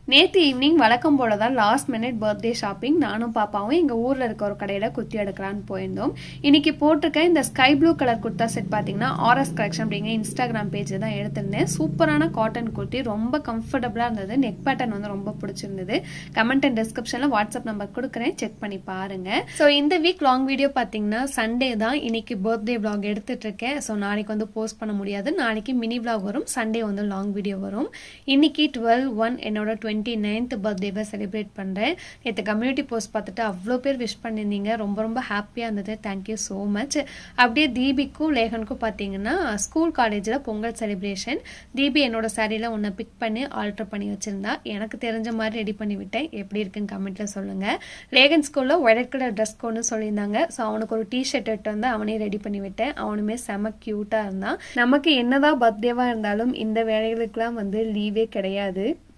நேற்று ஈவினிங் வழக்கம் போல தான் லாஸ்ட் மினிட் பர்த்டே ஷாப்பிங் நானும் பாப்பாவும் எங்கள் ஊரில் இருக்க ஒரு கடையில் குத்தி எடுக்கலான்னு போயிருந்தோம் இன்னைக்கு போட்டிருக்க இந்த sky blue colour kurta set பார்த்தீங்கன்னா ஆர்எஸ் கலெக்ஷன் அப்படிங்கிற இன்ஸ்டாகிராம் பேஜ் தான் எடுத்திருந்தேன் சூப்பரான காட்டன் குர்த்தி ரொம்ப கம்ஃபர்டபுளாக இருந்தது நெக் பேட்டர்ன் வந்து ரொம்ப பிடிச்சிருந்தது கமெண்ட் அண்ட் டிஸ்கிரிப்ஷனில் வாட்ஸ்அப் நம்பர் கொடுக்குறேன் செக் பண்ணி பாருங்க ஸோ இந்த வீக் லாங் வீடியோ பார்த்தீங்கன்னா சண்டே தான் இன்னைக்கு பர்த்டே vlog எடுத்துட்டு இருக்கேன் ஸோ நாளைக்கு வந்து போஸ்ட் பண்ண முடியாது நாளைக்கு மினி vlog வரும் சண்டே வந்து லாங் வீடியோ வரும் இன்னைக்கு டுவெல் ஒன் என்னோட டுவெண்ட்டி நைன்த் பர்த்டேவை செலிப்ரேட் பண்ணுறேன் நேற்று கம்யூனிட்டி போஸ்ட் பார்த்துட்டு அவ்வளோ பேர் விஷ் பண்ணியிருந்தீங்க ரொம்ப ரொம்ப ஹாப்பியாக இருந்தது தேங்க்யூ ஸோ மச் அப்படியே தீபிக்கும் லேகனுக்கும் பார்த்தீங்கன்னா ஸ்கூல் காலேஜில் பொங்கல் செலிப்ரேஷன் தீபி என்னோட சாரியில் உன்னை பிக் பண்ணி ஆல்டர் பண்ணி வச்சிருந்தா எனக்கு தெரிஞ்ச மாதிரி ரெடி பண்ணி விட்டேன் எப்படி இருக்குன்னு கமெண்ட்டில் சொல்லுங்கள் லேகன் ஸ்கூலில் ஒயிட் கலர் ட்ரெஸ் கோன்னு சொல்லியிருந்தாங்க ஸோ அவனுக்கு ஒரு டிஷர்ட் எடுத்து வந்து அவனே ரெடி பண்ணி விட்டேன் அவனுமே செம க்யூட்டாக இருந்தான் நமக்கு என்னதான் பர்த்டேவாக இருந்தாலும் இந்த வேலைகளுக்கெல்லாம் வந்து லீவே கிடையாது